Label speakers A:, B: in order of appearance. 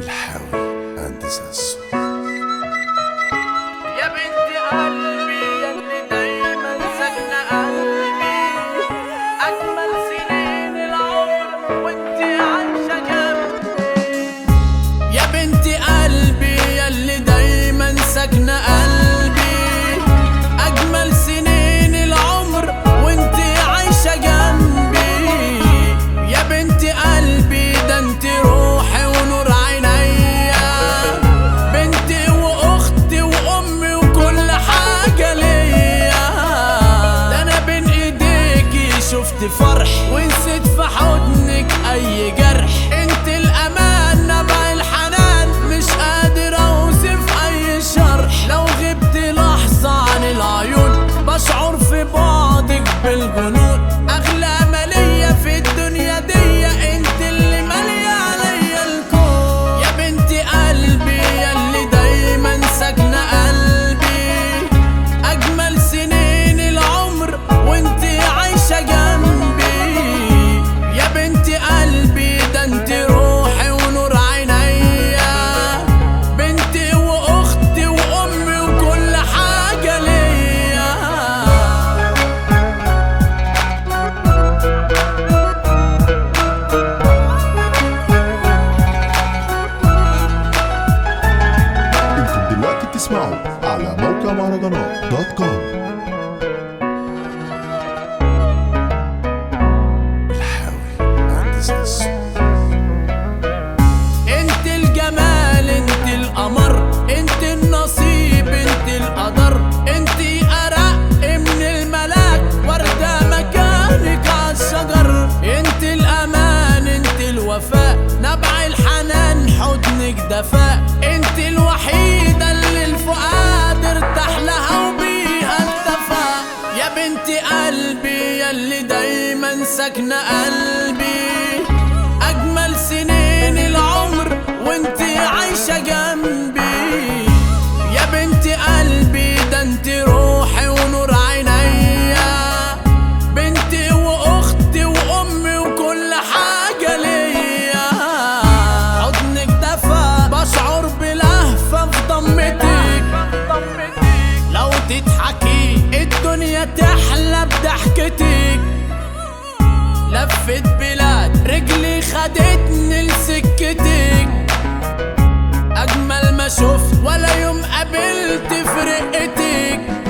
A: الحاوي هندسة الصوت
B: يا بنت قلبي يا اللي دايما ساكنة قلبي أجمل سنين العمر وانت عايشة جنبي يا بنت قلبي يا اللي دايما ساكنة قلبي أجمل سنين العمر وانت عايشة جنبي يا بنت قلبي ده انت روحي ونور عينيا بنتي واختي وامي وكل حاجه ليا ده انا بين ايديكي شفت فرح ونسيت في حضنك اي جرح انت الامان نبع الحنان مش قادر اوصف اي شرح لو غبت لحظه عن العيون بشعر في بعدك بالجنون اغلى مالية في الدنيا دي انت اللي مالية عليا الكون يا بنتي قلبي يا اللي دايما ساكنة قلبي اجمل سنين العمر وانت عايشة جنبي يا بنتي قلبي ده انت روحي ونور عينيا بنتي واختي وامي وكل حاجة ليا
A: انتم دلوقتي بتسمعوا على موقع مهرجانات دوت كوم الحاوي هندسة الصوت
B: انت الجمال انت القمر انت النصيب انت القدر انت ارق من الملاك وردة مكانك عالشجر انت الامان انت الوفاء نبع الحنان حضنك دفاء انت الوحيدة اللي الفؤاد ارتاح لها وبيها اكتفى يا بنت قلبي يا اللي دايما ساكنة قلبي أجمل سنين العمر وانت عايشة جنبي يا بنت قلبي ده انت روحي ونور عينيا بنتي واختي وامي وكل حاجة ليا حضنك دفى بشعر بلهفة في ضمتك لو تضحكي الدنيا تحلى بضحكتك لفت بلاد رجلي خدتني لسكتك اجمل ما شفت ولا يوم قابلت فرقتك